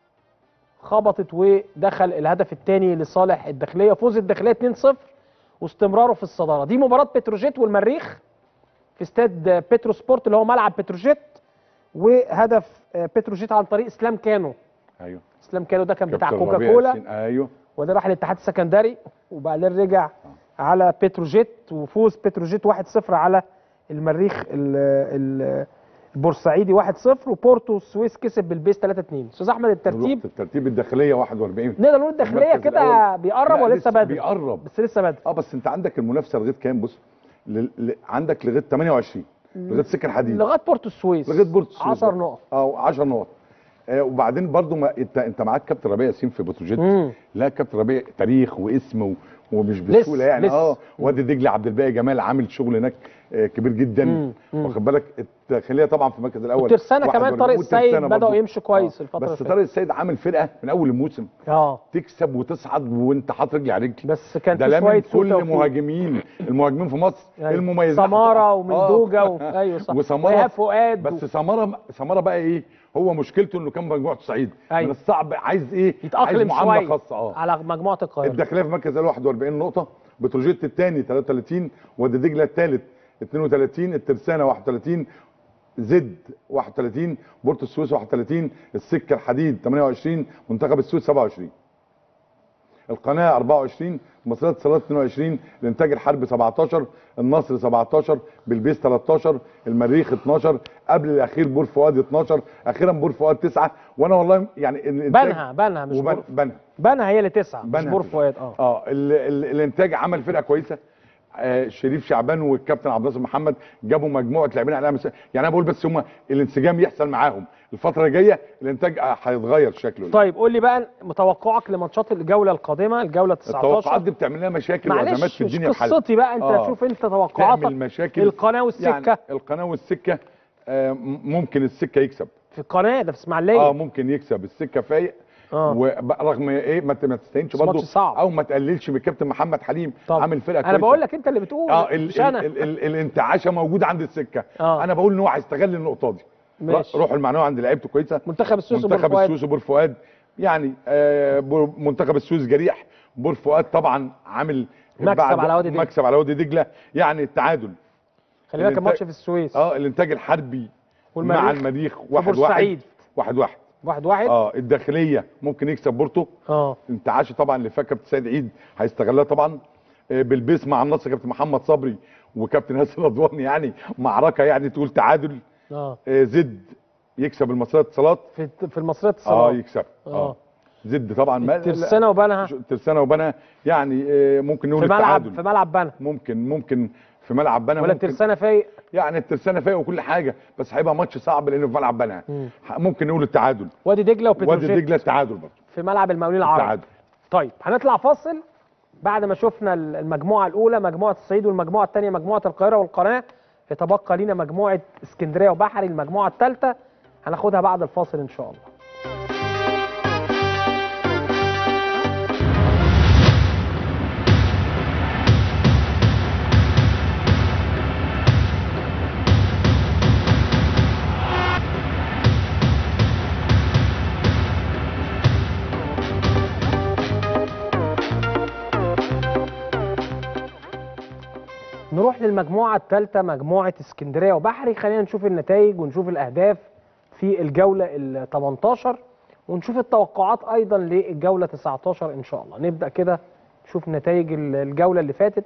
خبطت ودخل الهدف الثاني لصالح الداخليه فوز الداخليه 2-0 واستمراره في الصداره دي مباراه بتروجيت والمريخ في استاد بترو سبورت اللي هو ملعب بتروجيت وهدف بتروجيت عن طريق اسلام كانو ايوه اسلام كانو ده كان بتاع كابتن كوكا ربيع كولا ياسين، ايوه وده راح الاتحاد السكندري وبعدين رجع على بتروجيت وفوز بتروجيت 1-0 على المريخ ال- ال- البورسعيدي 1-0 وبورتو السويس كسب بالبيس 3-2 استاذ احمد الترتيب الترتيب الداخليه 41 نقدر نقول الداخليه المركز كده الأول. بيقرب لا، ولا لسه بدري بيقرب بس لسه بدري اه بس انت عندك المنافسه لغايه كام بص ل... ل... عندك لغايه 28 لغايه سكه الحديد لغايه بورتو السويس لغايه بورتو السويس 10 بقى. نقط اه 10 نقط آه وبعدين برضو ما انت انت معاك كابتن ربيع ياسين في بتروجيت مم. لا كابتن ربيع تاريخ واسم و... ومش لسه- بسهوله يعني لسه. اه وادي دجله عبد الباقي جمال عامل شغل هناك آه كبير جدا مم. مم. واخد بالك الداخليه طبعا في المركز الاول والترسانة كمان 41. طارق السيد والترسانة بدأوا برضو. يمشوا كويس آه. الفترة اللي بس فاتت. طارق السيد عامل فرقه من اول الموسم اه تكسب وتصعد وانت حاطط رجل على رجل بس كان ده في لامم شويه سوء كل توفيق. مهاجمين المهاجمين في مصر أيوة. المميزين سماره ومندوجه و... ايوه صح وسماره وإيهاب فؤاد بس سماره سماره بقى ايه هو مشكلته انه كان مجموعه صعيد أيوة. من الصعب عايز ايه عايز يتاقلم معامله شويه خاصه اه على مجموعه القاهره الداخليه في المركز الاول 41 نقطه بتروجيت الثاني 33 وادي دجله الثالث 32 الترسانه 31 زد 31 بورتو السويس 31 السكه الحديد 28 منتخب السويس 27 القناه 24 مصرية اتصالات 22 الانتاج الحربي 17 النصر 17 بلبيس 13 المريخ 12 قبل الاخير بور فؤاد 12 اخيرا بور فؤاد 9 وانا والله يعني الإنتاج- بنها بنها مش وبن- بور بنها بنها هي اللي تسعه مش بنها بور تسعة. فؤاد اه اه ال ال الانتاج عمل فرقه كويسه آه شريف شعبان والكابتن عبد الناصر محمد جابوا مجموعه لاعبين عليها مس... يعني انا بقول بس هم الانسجام يحصل معاهم الفتره الجايه الانتاج آه، هيتغير شكله طيب قول لي بقى متوقعك لماتشات الجوله القادمه الجوله 19 التوقعات دي بتعمل لنا مشاكل وازمات معلش في مش الدنيا بحالها قصتي بقى انت آه. شوف انت توقعاتك تعمل مشاكل القناه والسكه يعني القناه والسكه آه م- ممكن السكه يكسب في القناه ده في اسماعيليه اه ممكن يكسب السكه فايق آه. ورغم ايه ما ت- ما تستهينش بس ماتش برضه صعب. او ما تقللش من الكابتن محمد حليم طب عامل فرقه انا كويسه بقول لك انت اللي بتقول اه ال مش ال انا ال ال الانتعاشه موجوده عند السكه آه. انا بقول ان هو هيستغل النقطه دي ماشي. روح المعنويه عند لعيبته كويسه منتخب السويس وبور منتخب فؤاد. السويس وبور فؤاد يعني آه بور- منتخب السويس جريح بور فؤاد طبعا عامل مكسب بعد- على وادي دجلة. مكسب على وادي دجله يعني التعادل خلي بالك الإنتاج- الماتش في السويس اه الانتاج الحربي والمريخ مع المريخ واحد وبورسعيد. واحد واحد واحد واحد واحد اه الداخليه ممكن يكسب بورتو اه انتعاش طبعا اللي فات كابتن سيد عيد هيستغلها طبعا آه، بالبيس مع النصر كابتن محمد صبري وكابتن ياسر رضوان يعني معركه يعني تقول تعادل اه آه، زد يكسب المصريه اتصالات في في المصرية اه اتصالات يكسب آه. اه زد طبعا ما- ترسانة وبنها لا، ترسانه وبنها يعني آه، ممكن نقول في ملعب التعادل في ملعب بنها ممكن ممكن في ملعب بنها ولا ممكن ترسانة فايق يعني الترسانه فايق وكل حاجه بس هيبقى ماتش صعب لانه في ملعب بنها مم. ح- ممكن نقول التعادل وادي دجله وادي وبتروجيت دجله التعادل برضه في ملعب المقاولين العرب التعادل طيب هنطلع فاصل بعد ما شفنا المجموعه الاولى مجموعه الصعيد والمجموعه الثانيه مجموعه القاهره والقناه يتبقى لينا مجموعه اسكندريه وبحري المجموعه الثالثه هناخدها بعد الفاصل ان شاء الله نروح للمجموعة الثالثة مجموعة اسكندرية وبحري خلينا نشوف النتائج ونشوف الأهداف في الجولة ال 18 ونشوف التوقعات أيضا للجولة 19 إن شاء الله نبدأ كده نشوف نتائج ال- الجولة اللي فاتت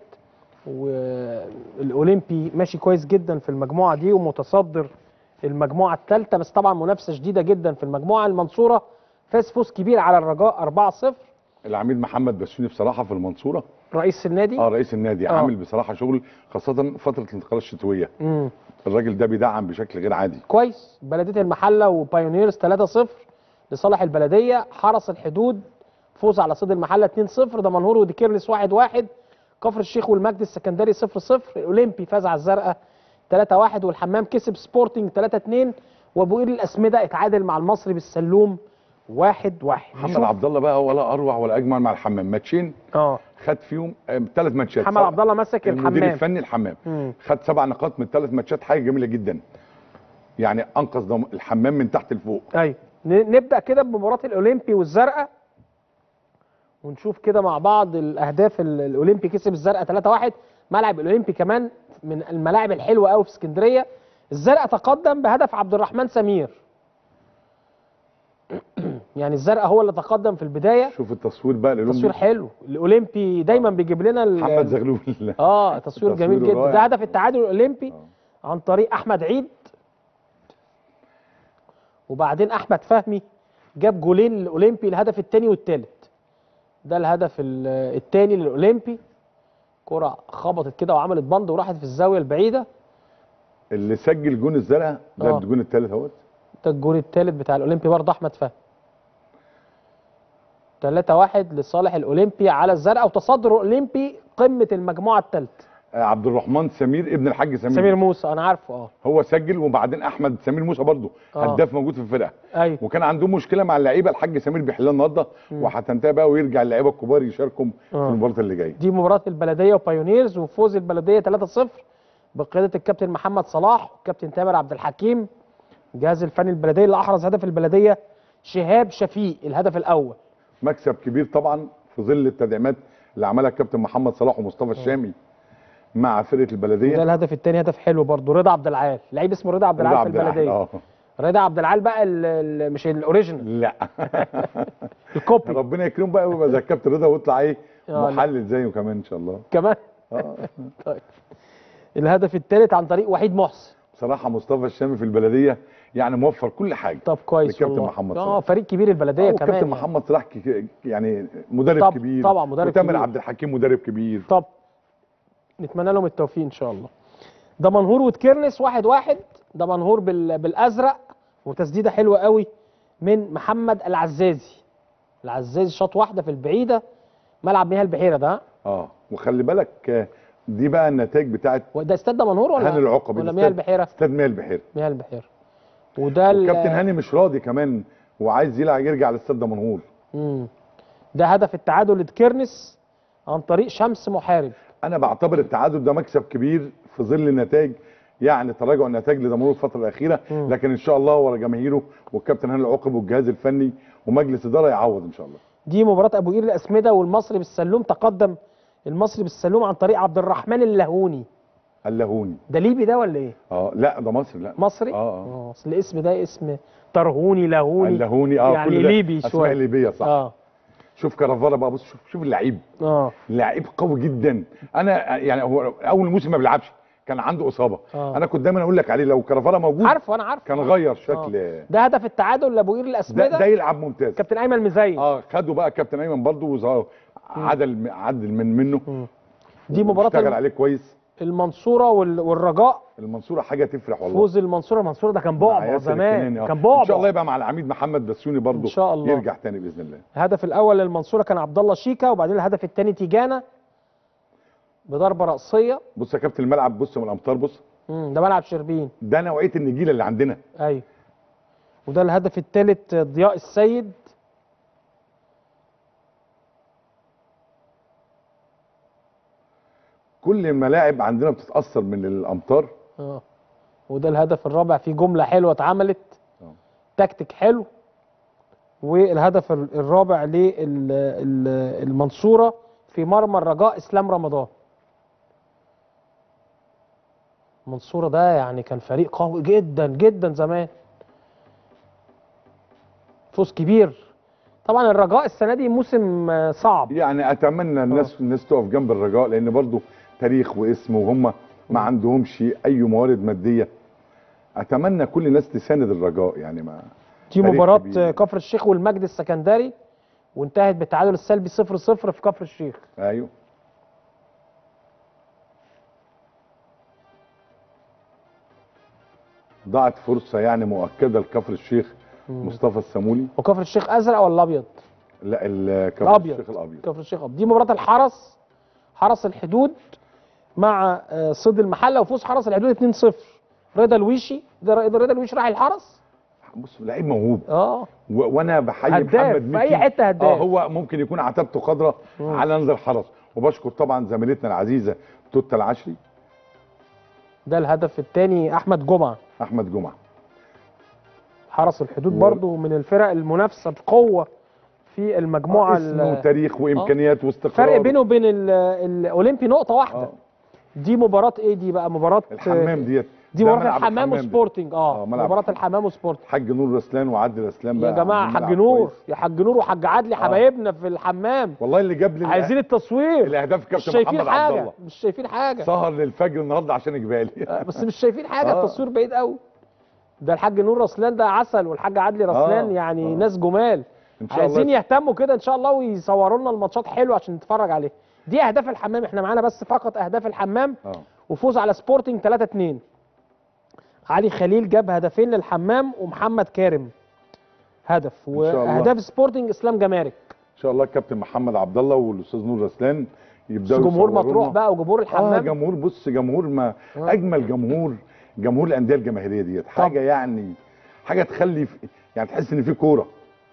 والأولمبي ماشي كويس جدا في المجموعة دي ومتصدر المجموعة الثالثة بس طبعا منافسة شديدة جدا في المجموعة المنصورة فاز فوز كبير على الرجاء 4-0 العميد محمد بسيوني بصراحه في المنصوره رئيس النادي اه رئيس النادي آه. عامل بصراحه شغل خاصه فتره الانتقال الشتويه مم. الراجل ده بيدعم بشكل غير عادي كويس بلديه المحله وبايونيرز 3-0 لصالح البلديه حرس الحدود فوز على صيد المحله 2-0 دمنهور وديكيرلس 1-1 كفر الشيخ والمجد السكندري 0-0 الاولمبي فاز على الزرقاء 3-1 والحمام كسب سبورتنج 3-2 وابو قير الاسمده اتعادل مع المصري بالسلوم 1-1 محمد عبد الله بقى ولا اروع ولا اجمل مع الحمام ماتشين اه خد فيهم ثلاث ماتشات محمد عبد الله مسك المدير الحمام الفني الحمام مم. خد سبع نقاط من ثلاث ماتشات حاجه جميله جدا يعني انقذ ضم- الحمام من تحت لفوق ايوه ن- نبدا كده بمباراه الاولمبي والزرقاء ونشوف كده مع بعض الاهداف ال- الاولمبي كسب الزرقاء 3-1 ملعب الاولمبي كمان من الملاعب الحلوه قوي في اسكندريه الزرقاء تقدم بهدف عبد الرحمن سمير يعني الزرقاء هو اللي تقدم في البدايه شوف التصوير بقى تصوير للأولمبي. حلو الاولمبي دايما بيجيب لنا ال- محمد زغلول اه تصوير جميل تصويره جدا رائع. ده هدف التعادل الاولمبي عن طريق احمد عيد وبعدين احمد فهمي جاب جولين للاولمبي الهدف الثاني والثالث ده الهدف الثاني للاولمبي كرة خبطت كده وعملت بند وراحت في الزاويه البعيده اللي سجل جون الزرقاء ده آه. الجون الثالث اهوت ده الجول الثالث بتاع الاولمبي برضه احمد فهمي 3 1 لصالح الاولمبي على الزرقاء وتصدر الاولمبي قمه المجموعه الثالثه آه، عبد الرحمن سمير ابن الحاج سمير, سمير موسى انا عارفه اه هو سجل وبعدين احمد سمير موسى برضه آه. هداف موجود في الفرقه ايوه وكان عندهم مشكله مع اللعيبه الحاج سمير بيحلها النهارده وهتنتهي بقى ويرجع اللعيبه الكبار يشاركوا في آه. المباراه اللي جايه دي مباراة البلدية وبايونيرز وفوز البلدية 3-0 بقيادة الكابتن محمد صلاح والكابتن تامر عبد الحكيم الجهاز الفني البلدية اللي أحرز هدف البلدية شهاب شفيق الهدف الأول مكسب كبير طبعا في ظل التدعيمات اللي عملها الكابتن محمد صلاح ومصطفى الشامي مع فرقه وده البلديه الهدف الثاني هدف حلو برضه رضا عبد العال لعيب اسمه رضا عبد رضا العال في عبد العال، البلدية اه رضا عبد العال بقى ال- ال- مش الاوريجينال لا الكوبي ربنا يكرمه بقى ويبقى زي الكابتن رضا ويطلع ايه آه، لا. محلل زيه كمان ان شاء الله كمان اه طيب الهدف الثالث عن طريق وحيد محسن بصراحه مصطفى الشامي في البلديه يعني موفر كل حاجه طب كويس الكابتن والله محمد اه صلاح. فريق كبير البلدية آه، كمان والكابتن يعني. محمد صلاح ك- يعني مدرب طب- كبير طبعا مدرب وتامر كبير. عبد الحكيم مدرب كبير طب نتمنى لهم التوفيق ان شاء الله دمنهور وتكرنس واحد واحد دمنهور بال... بالازرق وتسديده حلوه قوي من محمد العزازي العزازي شاط واحده في البعيده ملعب مياه البحيره ده اه وخلي بالك آه، دي بقى النتائج بتاعت ده استاد دمنهور ولا هاني العقبي ولا ده مياه استاد- البحيره استاد مياه البحيره مياه البحيره وده ال- الكابتن هاني مش راضي كمان وعايز يلعب يرجع لاستاد دمنهور مم. ده هدف التعادل لتكرنس عن طريق شمس محارب انا بعتبر التعادل ده مكسب كبير في ظل النتائج يعني تراجع النتائج لدمروه الفتره الاخيره مم. لكن ان شاء الله ورا جماهيره والكابتن هاني العقب والجهاز الفني ومجلس اداره يعوض ان شاء الله دي مباراه ابو قير الاسمده والمصري بالسلوم تقدم المصري بالسلوم عن طريق عبد الرحمن اللهوني اللهوني ده ليبي ده ولا ايه اه لا ده مصري لا مصري اه اه اه اصل الاسم ده اسم ترهوني لهوني اللهوني اه يعني كل ده ليبي اسماء شويه ليبيه صح اه شوف كرفاره بقى بص شوف شوف اللعيب اه لعيب قوي جدا انا يعني هو اول موسم ما بيلعبش كان عنده اصابه آه. انا كنت دايما اقول لك عليه لو كرفاره موجود عارفه انا عارفه كان آه. غير آه. شكل ده هدف التعادل لابو قير ده, الاسمده ده يلعب ممتاز كابتن ايمن مزين اه خدوا بقى كابتن ايمن برضه وظهر عدل عدل من منه دي مباراه اشتغل الم- عليه كويس المنصوره وال- والرجاء المنصوره حاجه تفرح والله فوز المنصوره المنصوره ده كان مع بعبع ياسر زمان الكناني، آه. كان ان شاء الله بعبع يبقى مع العميد محمد بسيوني برضه إن شاء الله. يرجع تاني باذن الله الهدف الاول للمنصوره كان عبد الله شيكا وبعدين الهدف الثاني تيجانا بضربه راسيه بص يا كابتن الملعب بص من الامطار بص مم، ده ملعب شربين ده نوعيه النجيله اللي عندنا ايوه وده الهدف الثالث ضياء السيد كل الملاعب عندنا بتتاثر من الامطار اه وده الهدف الرابع في جمله حلوه اتعملت آه. تكتيك حلو والهدف ال- الرابع للمنصوره في مرمى الرجاء اسلام رمضان المنصوره ده يعني كان فريق قوي جدا جدا زمان فوز كبير طبعا الرجاء السنه دي موسم آه، صعب يعني اتمنى الناس الناس تقف جنب الرجاء لان برضه تاريخ واسم وهم ما عندهمش اي موارد ماديه اتمنى كل الناس تساند الرجاء يعني ما دي تاريخ مباراة كبير. كفر الشيخ والمجد السكندري وانتهت بالتعادل السلبي 0 0 في كفر الشيخ ايوه ضاعت فرصه يعني مؤكده لكفر الشيخ مصطفى السامولي وكفر الشيخ ازرق ولا ابيض؟ لا ال- كفر الابيض الشيخ الابيض كفر الشيخ ابيض دي مباراة الحرس حرس الحدود مع آه، صيد المحله وفوز حرس الحدود 2 0 رضا الويشي ده رضا رضا الويشي راح الحرس بص لعيب موهوب اه و- وانا بحيي هداف، محمد في مكي أي حتة هداف. اه هو ممكن يكون عتبته قدره على نزل حرس وبشكر طبعا زميلتنا العزيزه توتا العشري ده الهدف الثاني احمد جمعه احمد جمعه حرس الحدود و- برضو من الفرق المنافسه بقوه في المجموعه اسم ال- وتاريخ وامكانيات واستقرار فرق بينه وبين ال- الاولمبي نقطه واحده آه. دي مباراة ايه دي بقى مباراة الحمام ديت دي ده مباراة ملعب الحمام ده. وسبورتنج اه آه، ملعب مباراة الحمام. الحمام وسبورتنج حاج نور رسلان وعادل رسلان يا بقى جماعة عاملين حاج ملعب نور كويس. يا حاج نور وحاج عدلي حبايبنا في الحمام والله اللي جاب لي عايزين التصوير الاهداف مش كابتن شايفين محمد عبد حاجة الله مش شايفين حاجة سهر للفجر النهارده عشان يجيبها آه، لي بس مش شايفين حاجة آه. التصوير بعيد قوي ده الحاج نور رسلان ده عسل والحاج عدلي رسلان آه، يعني آه. ناس جمال ان شاء عايزين الله يهتموا كده ان شاء الله ويصوروا لنا الماتشات حلوه عشان نتفرج عليها دي اهداف الحمام احنا معانا بس فقط اهداف الحمام اه وفوز على سبورتنج 3 2 علي خليل جاب هدفين للحمام ومحمد كارم هدف شاء الله. واهداف سبورتنج اسلام جمارك ان شاء الله الكابتن محمد عبد الله والاستاذ نور رسلان بس يبداوا جمهور يصوروا مطروح لنا. بقى وجمهور اه الحمام جمهور بص جمهور ما آه. اجمل جمهور جمهور الانديه الجماهيريه ديت حاجه يعني حاجه تخلي في يعني تحس ان في كوره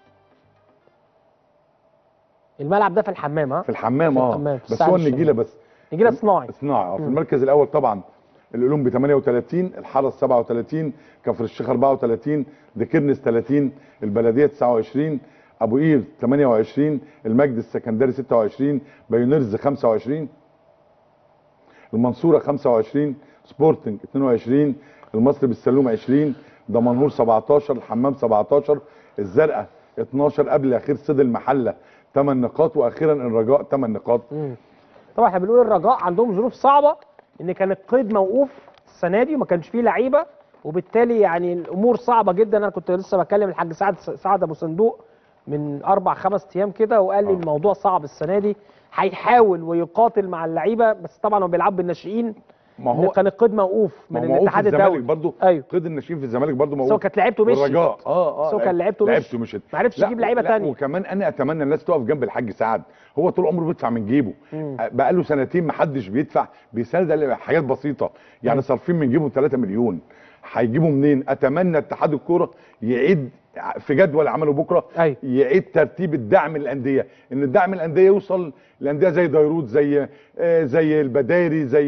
الملعب ده في الحمام ها في الحمام في اه الحمام، في بس ساحل هو الشمال. النجيله بس نجيله صناعي صناعي اه في المركز الاول طبعا الاولمبي 38 الحرس 37 كفر الشيخ 34 دكرنس 30 البلديه 29 ابو قير 28 المجد السكندري 26 بيونيرز 25 المنصوره 25 سبورتنج 22 المصري بالسلوم 20 دمنهور 17 الحمام 17 الزرقاء 12 قبل الاخير صيد المحله 8 نقاط واخيرا الرجاء 8 نقاط طبعا احنا بنقول الرجاء عندهم ظروف صعبه ان كان القيد موقوف السنه دي وما كانش فيه لعيبه وبالتالي يعني الامور صعبه جدا انا كنت لسه بكلم الحاج سعد سعد ابو صندوق من اربع خمس ايام كده وقال لي آه. الموضوع صعب السنه دي هيحاول ويقاتل مع اللعيبه بس طبعا هو بيلعب بالناشئين ما إن هو كان القيد موقوف ما من هو موقوف الاتحاد في الزمالك الدولي برضه ايوه قيد الناشئين في الزمالك برضه بس هو موقوف كانت لعيبته مشيت والرجاء اه اه بس هو كان لعيبته مشيت. لعيبته مشيت ما عرفش لا، يجيب لعيبه لا، تانية وكمان انا اتمنى الناس تقف جنب الحاج سعد هو طول عمره بيدفع من جيبه بقى له سنتين ما حدش بيدفع بيساند على حاجات بسيطه يعني صارفين من جيبه 3 مليون هيجيبوا منين اتمنى اتحاد الكوره يعيد في جدول عمله بكره أيوة. يعيد ترتيب الدعم الانديه ان الدعم الانديه يوصل الانديه زي ديروت زي آه، زي البداري زي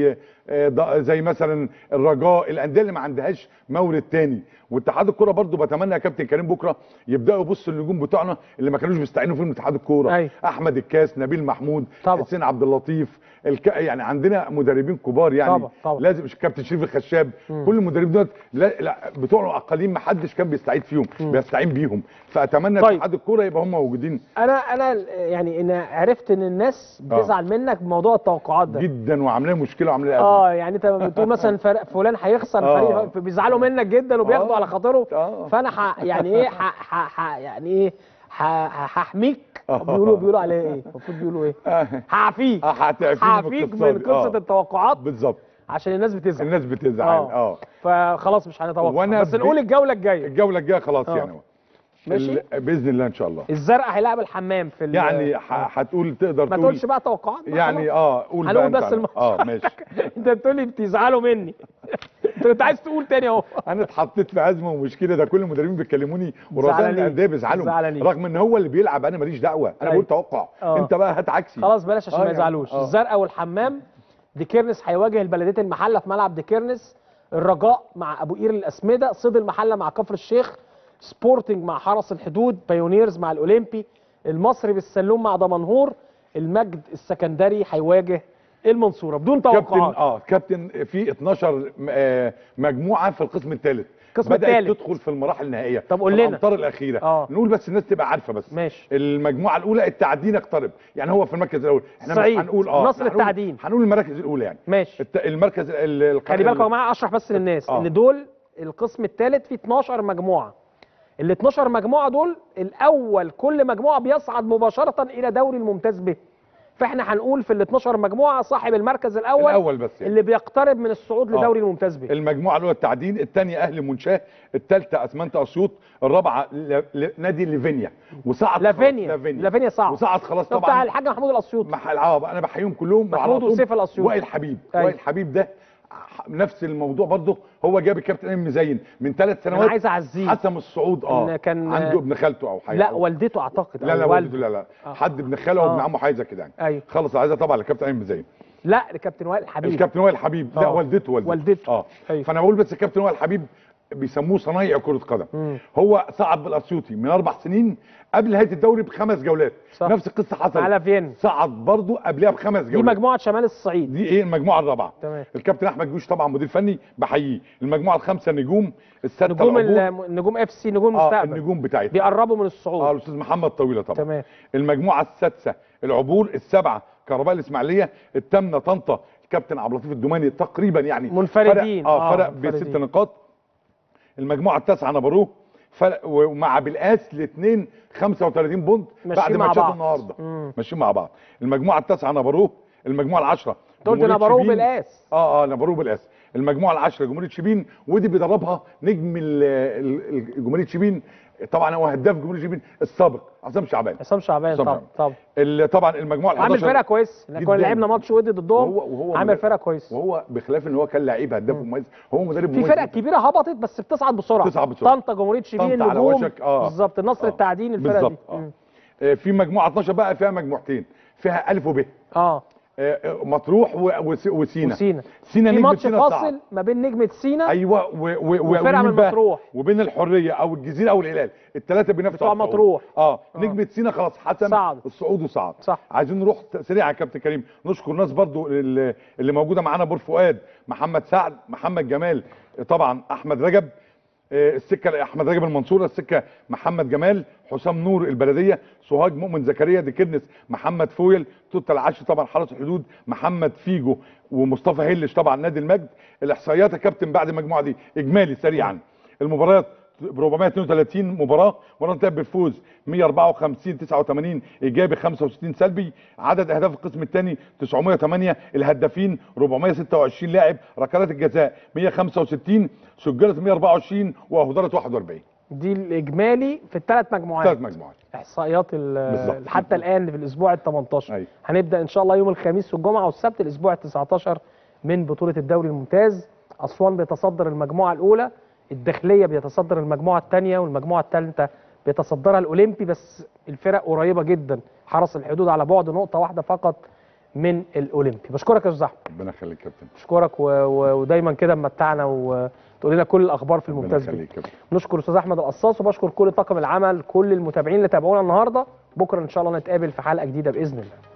آه، ض- زي مثلا الرجاء الانديه اللي ما عندهاش مورد تاني واتحاد الكوره برضو بتمنى يا كابتن كريم بكره يبداوا يبصوا النجوم بتوعنا اللي ما كانوش بيستعينوا فيهم اتحاد الكوره أيوة. احمد الكاس نبيل محمود طبعا. حسين عبد اللطيف الك... يعني عندنا مدربين كبار يعني طبعا، طبعا. لازم كابتن شريف الخشاب كل المدربين دول لا, لا بتوع اقاليم ما حدش كان بيستعيد فيهم بيستعين بيهم فاتمنى طيب. اتحاد الكوره يبقى هم موجودين انا انا يعني انا عرفت ان الناس بتزعل منك بموضوع التوقعات ده جدا وعاملين مشكله وعاملين أزمة. اه يعني انت بتقول مثلا فرق فلان هيخسر آه. فريق بيزعلوا منك جدا وبياخدوا آه. على خاطره آه. فانا ح يعني ايه ح ح ح يعني ايه ح- ح- هحميك آه. بيقولوا بيقولوا عليه ايه المفروض بيقولوا ايه آه. هعفيك آه، هتعفيني هعفيك من باقتصادي. قصه آه. التوقعات بالظبط عشان الناس بتزعل الناس بتزعل آه. اه فخلاص مش هنتوقع وأنا بس ب- نقول الجوله الجايه الجوله الجايه خلاص آه. يعني ماشي ال- باذن الله ان شاء الله الزرقاء هيلاعب الحمام في ال- يعني آه. ح- هتقول تقدر ما تقول تقولش بقى توقعات بقى يعني خلاص. اه قول بقى هنقول أنت بس على- الماتش اه ماشي انت بتقول لي بتزعلوا مني انت كنت عايز تقول تاني اهو انا اتحطيت في ازمه ومشكله ده كل المدربين بيكلموني ورؤساء زعلانين. الانديه بيزعلوا زعلانين. رغم ان هو اللي بيلعب انا ماليش دعوه انا أيوة. بقول توقع آه. انت بقى هات عكسي خلاص بلاش عشان آه ما يعني. يزعلوش آه. الزرقاء والحمام ديكيرنس هيواجه البلديه المحله في ملعب ديكيرنس الرجاء مع ابو قير الاسمده صيد المحله مع كفر الشيخ سبورتنج مع حرس الحدود بايونيرز مع الاولمبي المصري بالسلوم مع دمنهور المجد السكندري هيواجه المنصوره بدون كابتن توقعات اه كابتن في 12 م- آه، مجموعه في القسم الثالث القسم بدات التالت. تدخل في المراحل النهائيه طب قول في لنا. الامتار الاخيره آه. نقول بس الناس تبقى عارفه بس ماشي. المجموعه الاولى التعدين اقترب يعني هو في المركز الاول احنا مش صعيد. هنقول اه نصر إحنا هنقول- التعدين. هنقول المراكز الاولى يعني ماشي الت- المركز ال- ال- خلي بالكم يا جماعه اشرح بس للناس آه. ان دول القسم الثالث فيه 12 مجموعه ال 12 مجموعه دول الاول كل مجموعه بيصعد مباشره الى دوري الممتاز به فاحنا هنقول في ال 12 مجموعه صاحب المركز الاول, الاول بس يعني. اللي بيقترب من الصعود آه. لدوري الممتاز به المجموعه الاولى التعدين الثانيه اهلي منشاه الثالثه اسمنت اسيوط الرابعه ل... ل... نادي ليفينيا وصعد لافينيا لافينيا, لافينيا صعب وصعد خلاص ده بتاع طبعا الحاج محمود الاسيوطي محل اه انا بحييهم كلهم محمود وعلى طول وسيف الأسيوطي. وائل حبيب أيوة. وائل حبيب ده ح- نفس الموضوع برضه هو جاب الكابتن امين مزين من ثلاث سنوات عايز أعزيه. حسم الصعود اه إن كان- عنده ابن خالته او حاجه لا أو- والدته اعتقد لا أو لا والده. والده لا لا آه. حد ابن خاله وابن آه. عمه حاجه زي كده يعني أيوة. خلص عايزها طبعا للكابتن امين مزين لا كابتن وائل حبيب الكابتن وائل حبيب لا آه. والدته والدته والدته. اه أيوة. فانا بقول بس الكابتن وائل حبيب بيسموه صنايع كرة قدم هو صعد بالاسيوطي من اربع سنين قبل نهايه الدوري بخمس جولات صح. نفس القصه حصلت على فيينا. صعد برضه قبلها بخمس دي جولات مجموعه شمال الصعيد دي ايه المجموعه الرابعه تمام. الكابتن احمد جوش طبعا مدير فني بحييه المجموعه الخمسه نجوم السته نجوم العبور ال- نجوم اف سي نجوم اه المستقبل النجوم بتاعتنا بيقربوا من اه الصعود الاستاذ محمد طويله طبعا تمام. المجموعه السادسه العبور السبعه كهرباء الاسماعيليه الثامنه طنطا الكابتن عبد اللطيف الدوماني تقريبا يعني منفردين. فرق اه آه، فرق منفردين. بست نقاط المجموعه التاسعه نبروه فرق ومع بالاس الاثنين 35 بونت ماشيين بعد مع ماتشات بعض. النهارده مم. ماشيين مع بعض المجموعه التاسعه نبروه المجموعه العشره أنت قلت جمهورية نبروه شبين. بالآس. اه اه نبروه بالاس المجموعه العشره جمهوريه شبين ودي بيدربها نجم ال- ال- ال- جمهوريه شبين طبعا هو هداف جمهوريه شبين السابق عصام شعبان عصام شعبان عصام طبعا شعبان. طبعا ال- طبعا المجموعه ال عامل 11 فرقه كويس احنا كنا جداً. لعبنا ماتش ودي ضدهم وهو وهو عامل مدرب- فرقه كويس وهو بخلاف ان هو كان لعيب هداف مميز هو مدرب في مميز فرق جداً. كبيره هبطت بس بتصعد بسرعه بتصعد بسرعة. طنطا جمهوريه شبين طنطا على النجوم وشك، آه. بالظبط النصر آه. التعدين الفرقه دي بالظبط آه. آه، في مجموعه 12 بقى فيها مجموعتين فيها الف وب اه آه، آه، مطروح و- وس- وسينا وسينا سينا في نجم ماتش سينا فاصل صعد. ما بين نجمه سينا ايوه و و و وفرقة ومين من بقى؟ مطروح. وبين الحريه او الجزيره او الهلال الثلاثه بينافسوا بتوع على الصعود. مطروح. اه نجمه سينا خلاص حسم صعد. الصعود وصعد صح. عايزين نروح ت- سريع يا كابتن كريم نشكر ناس برضو اللي, اللي موجوده معانا بور فؤاد محمد سعد محمد جمال طبعا احمد رجب آه، السكه احمد رجب المنصوره السكه محمد جمال حسام نور البلديه سوهاج مؤمن زكريا دي كنس محمد فويل توتا العشر طبعا حرس الحدود محمد فيجو ومصطفى هلش طبعا نادي المجد الاحصائيات يا كابتن بعد المجموعه دي اجمالي سريعا المباريات ب 432 مباراه مباراه انتهت بالفوز 154 89 ايجابي 65 سلبي عدد اهداف القسم الثاني 908 الهدافين 426 لاعب ركلات الجزاء 165 سجلت 124 واهدرت 41 دي الاجمالي في الثلاث مجموعات ثلاث مجموعات احصائيات ال- بالظبط. حتى الان في الاسبوع ال 18 أيوة. هنبدا ان شاء الله يوم الخميس والجمعه والسبت الاسبوع ال 19 من بطوله الدوري الممتاز اسوان بيتصدر المجموعه الاولى الداخليه بيتصدر المجموعه الثانيه والمجموعه الثالثه بيتصدرها الاولمبي بس الفرق قريبه جدا حرس الحدود على بعد نقطه واحده فقط من الاولمبي بشكرك يا استاذ احمد ربنا يخليك يا كابتن بشكرك و... و... ودايما كده ممتعنا وتقول لنا كل الاخبار في ربنا الممتاز بيه يخليك يا كابتن نشكر استاذ احمد القصاص وبشكر كل طاقم العمل كل المتابعين اللي تابعونا النهارده بكره ان شاء الله نتقابل في حلقه جديده باذن الله